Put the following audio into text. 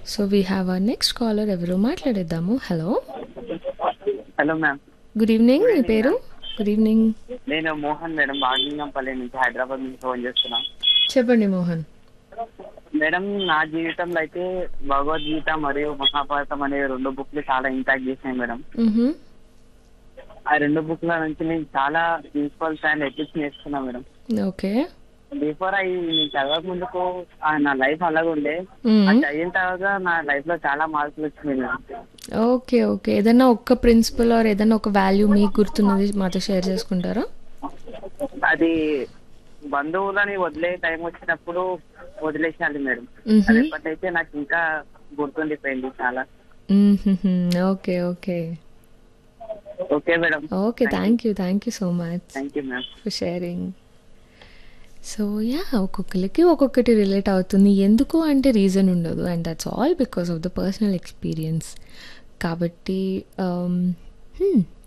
So we have a next caller ఎవరు మాట్లాడేద్దాము hello hello ma'am good evening మీ పేరు గుడ్ ఈవినింగ్ నేను మోహన్ మేడం బాగింగంపల్లి నుంచి హైదరాబాద్ నుంచి ఫోన్ చేస్తున్నా చెప్పండి మోహన్ మేడం నా జీవితంలో అయితే భగవద్గీత మరియు మహాభారతం అనే రెండు బుక్లు చాలా ఇంపాక్ట్ చేసినాయి మేడం మ్హూ. ఆ రెండు బుక్ల నుంచి నేను చాలా ప్రిన్సిపల్స్ అండ్ ఎథిక్స్ నేర్చుకున్నా మేడం ఓకే బిఫోర్ అవి నేను చదవక ముందుకు ఆ నా లైఫ్ అలాగే ఉండే మ్మ్. అది చదివిన తర్వాత నా లైఫ్ లో చాలా మార్పులు వచ్చినాయి మేడం ఓకే ఓకే ఏదైనా ఒక్క ప్రిన్సిపల్ ఆర్ ఏదైనా ఒక వాల్యూ మీకు గుర్తున్నది మాతో షేర్ చేసుకుంటారా అది బంధువులని వదిలే టైం వచ్చినప్పుడు వదిలేసాలి మేడం మ్హూ. అది ఎప్పటికైతే నాకు ఇంకా గుర్తుండిపోయింది చాలా మ్హూ. Okay okay okay madam okay thank you thank you so much thank you ma'am for sharing so yeah ఒక్కొక్కరికి ఒక్కొక్కటి రిలేట్ అవుతుంది ఎందుకు అంటే రీజన్ ఉండదు and that's all because of the personal experience కాబట్టి